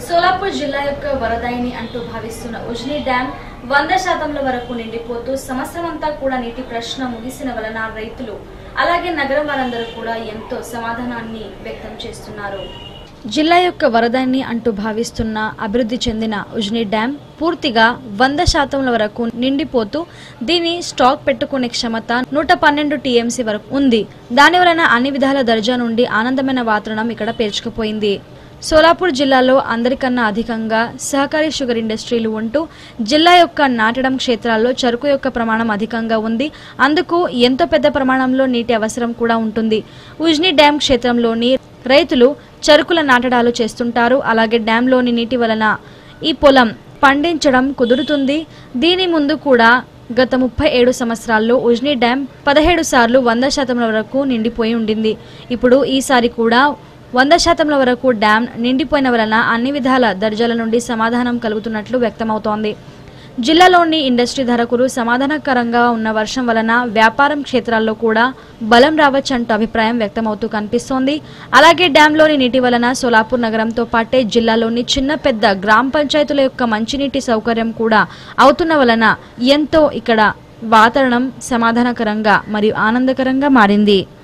సోలాపూర్ జిల్లా యొక్క వరదాయిని అంటూ భావిస్తున్న ఉజ్ని డ్యాం వంద శాతంల వరకు నిండిపోతూ సంవత్సరమంతా కూడా నీటి ప్రశ్న ముగిసిన వలన రైతులు అలాగే నగరం వారందరూ కూడా ఎంతో సమాధానాన్ని వ్యక్తం చేస్తున్నారు జిల్లా యొక్క వరదాన్ని అంటూ భావిస్తున్న అభివృద్ధి చెందిన ఉజ్ని డ్యాం పూర్తిగా వంద శాతంల వరకు నిండిపోతూ దీని స్టాక్ పెట్టుకునే క్షమత నూట పన్నెండు టీఎంసీ వరకు ఉంది దాని వలన అన్ని విధాల దర్జా నుండి ఆనందమైన వాతావరణం ఇక్కడ పేర్చుకుపోయింది సోలాపూర్ జిల్లాలో అందరికన్నా అధికంగా సహకారీ షుగర్ ఇండస్ట్రీలు ఉంటూ జిల్లా యొక్క నాటడం క్షేత్రాల్లో చెరుకు యొక్క ప్రమాణం అధికంగా ఉంది అందుకు ఎంతో పెద్ద ప్రమాణంలో నీటి అవసరం కూడా ఉంటుంది ఉజ్ని డ్యాం క్షేత్రంలోని రైతులు చెరుకుల నాటడాలు చేస్తుంటారు అలాగే డ్యాంలోని నీటి వలన ఈ పొలం పండించడం కుదురుతుంది దీని ముందు కూడా గత ముప్పై ఏడు సంవత్సరాల్లో ఉజ్ని డ్యాం పదిహేడు సార్లు వంద శాతం వరకు నిండిపోయి ఉండింది ఇప్పుడు ఈసారి కూడా వంద శాతంల వరకు డ్యాం నిండిపోయిన వలన అన్ని విధాల దర్జాల నుండి సమాధానం కలుగుతున్నట్లు వ్యక్తమవుతోంది జిల్లాలోని ఇండస్ట్రీ ధరకులు సమాధానకరంగా ఉన్న వర్షం వలన వ్యాపారం క్షేత్రాల్లో కూడా బలం రావచ్చంటూ అభిప్రాయం వ్యక్తమవుతూ కనిపిస్తోంది అలాగే డ్యాంలోని నీటి వలన సోలాపూర్ నగరంతో పాటే జిల్లాలోని చిన్న పెద్ద గ్రామ పంచాయతీల యొక్క మంచినీటి సౌకర్యం కూడా అవుతున్న వలన ఎంతో ఇక్కడ వాతావరణం సమాధానకరంగా మరియు ఆనందకరంగా మారింది